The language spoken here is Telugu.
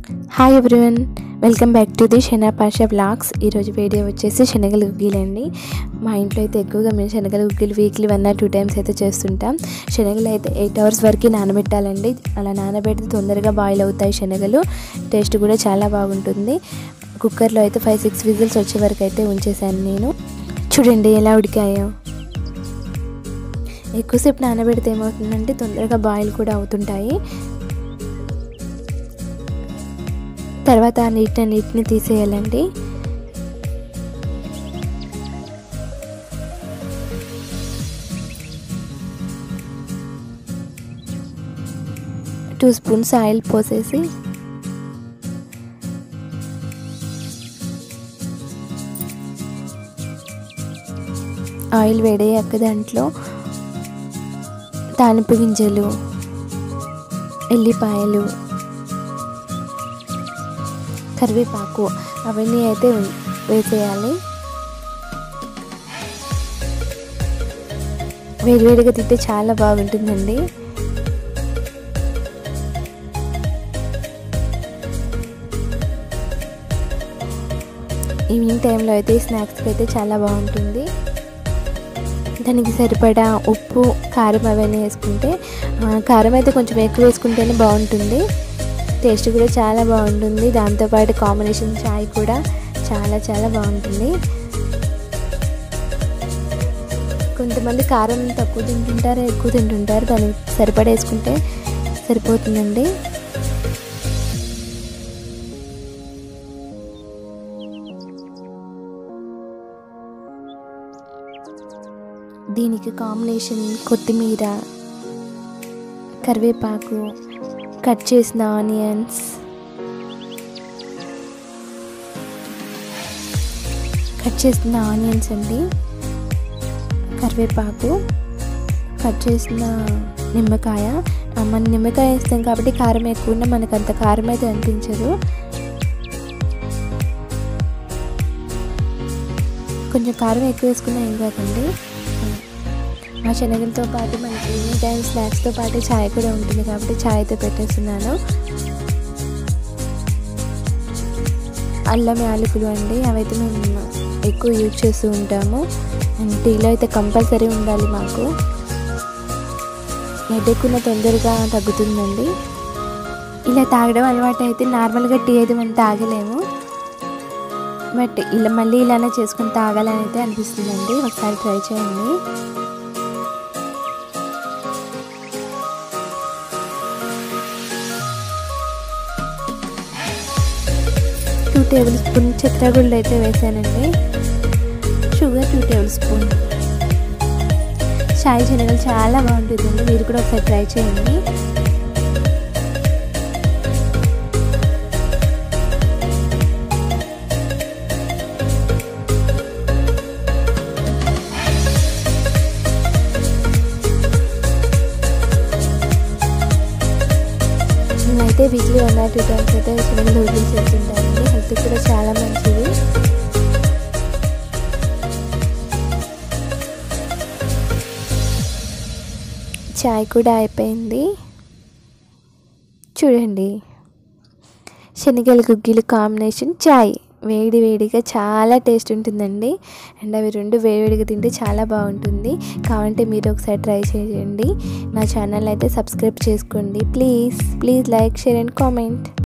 hi everyone welcome back to the Shana Pasha blogs ఈరోజు వీడియో వచ్చేసి శనగల గుగ్గిలు అండి మా ఇంట్లో అయితే ఎక్కువగా మేము శనగల గుగ్గిలు weekly one or two times అయితే చేస్తుంటాం శనగలు అయితే ఎయిట్ అవర్స్ వరకు నానబెట్టాలండి అలా నానబెడితే తొందరగా బాయిల్ అవుతాయి శనగలు టేస్ట్ కూడా చాలా బాగుంటుంది కుక్కర్లో అయితే ఫైవ్ సిక్స్ విజిల్స్ వచ్చే వరకు అయితే ఉంచేసాను నేను చూడండి ఎలా ఉడికాయో ఎక్కువసేపు నానబెడితే ఏమవుతుందంటే తొందరగా బాయిల్ కూడా అవుతుంటాయి తర్వాత ఆ నీటిని నీటిని తీసేయాలండి టూ స్పూన్స్ ఆయిల్ పోసేసి ఆయిల్ వేడయ్యాక దాంట్లో తానిపు గింజలు ఎల్లిపాయలు కరివేపాకు అవన్నీ అయితే వేసేయాలి వేడివేడిగా తింటే చాలా బాగుంటుందండి ఈవినింగ్ టైంలో అయితే స్నాక్స్కి అయితే చాలా బాగుంటుంది దానికి సరిపడా ఉప్పు కారం అవన్నీ వేసుకుంటే కారం అయితే కొంచెం ఎక్కువ వేసుకుంటేనే బాగుంటుంది టేస్ట్ కూడా చాలా బాగుంటుంది దాంతోపాటు కాంబినేషన్ చాయ్ కూడా చాలా చాలా బాగుంటుంది కొంతమంది కారం తక్కువ తింటుంటారు ఎక్కువ తింటుంటారు దానికి సరిపడా వేసుకుంటే సరిపోతుందండి దీనికి కాంబినేషన్ కొత్తిమీర కరివేపాకు కట్ చేసిన ఆనియన్స్ కట్ చేసిన ఆనియన్స్ అండి కరివేపాకు కట్ చేసిన నిమ్మకాయ మన నిమ్మకాయ వేస్తాం కాబట్టి కారం ఎక్కువ ఉన్నా మనకు అంత కారం అయితే అనిపించదు కొంచెం కారం ఎక్కువ వేసుకున్నా ఏం కాదండి ఆ శనగలతో పాటు మనకి ఈవినింగ్ టైం స్నాక్స్తో పాటు ఛాయ్ కూడా ఉంటుంది కాబట్టి ఛాయ్ అయితే పెట్టేస్తున్నాను అల్లం యాలకులు అండి అవైతే మేము ఎక్కువ యూజ్ చేస్తూ ఉంటాము అండ్ టీలో అయితే కంపల్సరీ ఉండాలి మాకు హెడేక్ ఉన్న తొందరగా తగ్గుతుందండి ఇలా తాగడం అలవాటు అయితే నార్మల్గా టీ అయితే మనం తాగలేము బట్ ఇలా మళ్ళీ ఇలానే చేసుకుని తాగాలని అయితే అనిపిస్తుందండి ఒకసారి ట్రై చేయండి టూ టేబుల్ స్పూన్ చిత్రగుళ్ళు అయితే వేసానండి షుగర్ టూ టేబుల్ స్పూన్ చాయ్ శనగలు చాలా బాగుంటుందండి మీరు కూడా ఒకసారి ట్రై చేయండి నేనైతే weekly one or two times అయితే శనగలు వదిలి చేస్తుంటానండి హెల్త్ కూడా చాలా మంచిది చాయ్ కూడా అయిపోయింది చూడండి శనగల గుగ్గిలు కాంబినేషన్ చాయ్ వేడి వేడిగా చాలా టేస్ట్ ఉంటుందండి అండ్ అవి రెండు వేడివేడిగా తింటే చాలా బాగుంటుంది కావాలంటే మీరు ఒకసారి ట్రై చేయండి నా ఛానల్ అయితే సబ్స్క్రైబ్ చేసుకోండి please please like share and comment